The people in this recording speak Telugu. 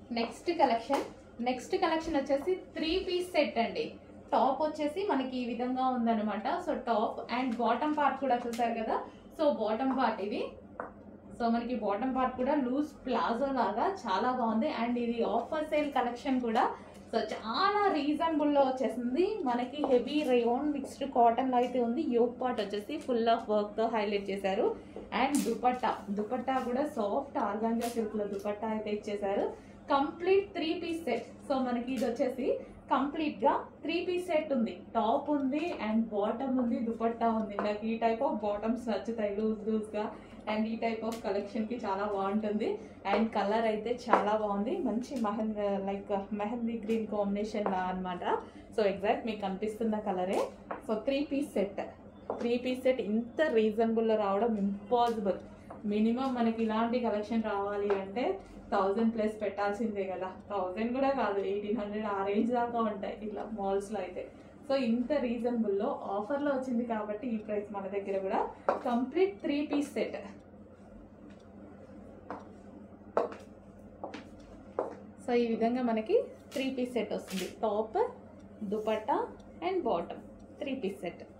నెక్స్ట్ కలెక్షన్ నెక్స్ట్ కలెక్షన్ వచ్చేసి త్రీ పీస్ సెట్ అండి టాప్ వచ్చేసి మనకి ఈ విధంగా ఉందన్నమాట so top and bottom part కూడా చూసారు కదా సో బాటమ్ పార్ట్ ఇది సో మనకి బాటమ్ పార్ట్ కూడా లూజ్ ప్లాజో లాగా చాలా బాగుంది అండ్ ఇది ఆఫర్ సేల్ కలెక్షన్ కూడా సో చాలా రీజనబుల్ లో వచ్చేసింది మనకి హెవీ రేయోన్ మిక్స్డ్ కాటన్ లో అయితే ఉంది యోగ్ పార్ట్ వచ్చేసి ఫుల్ ఆఫ్ వర్క్ తో హైలైట్ చేశారు అండ్ దుపట్టా దుపట్టా కూడా సాఫ్ట్ ఆర్గాంజా సిల్క్ లో దుపట్టా అయితే ఇచ్చేసారు complete three piece set so మనకి ఇది వచ్చేసి కంప్లీట్ గా త్రీ పీస్ సెట్ ఉంది టాప్ ఉంది అండ్ బాటమ్ ఉంది దుపట్టా ఉంది నాకు ఈ టైప్ ఆఫ్ బాటమ్స్ నచ్చుతాయి లూజ్ లూజ్ గా అండ్ ఈ టైప్ ఆఫ్ కలెక్షన్ కి చాలా బాగుంటుంది అండ్ కలర్ అయితే చాలా బాగుంది మంచి mehndi like mehndi green combination లా అనమాట సో ఎగ్జాక్ట్ మీకు కనిపిస్తున్న కలరే so three piece set three piece set ఇంత రీజనబుల్లో రావడం ఇంపాసిబుల్ మినిమం మనకి ఇలాంటి కలెక్షన్ రావాలి అంటే థౌజండ్ ప్లస్ పెట్టాల్సిందే కదా థౌజండ్ కూడా కాదు ఎయిటీన్ హండ్రెడ్ ఆ రేంజ్ దాకా ఉంటాయి ఇట్లా మాల్స్లో అయితే సో ఇంత రీజనబుల్లో ఆఫర్లో వచ్చింది కాబట్టి ఈ ప్రైస్ మన దగ్గర కూడా complete three piece set so ఈ విధంగా మనకి త్రీ పీస్ సెట్ వస్తుంది top dupatta and bottom three piece set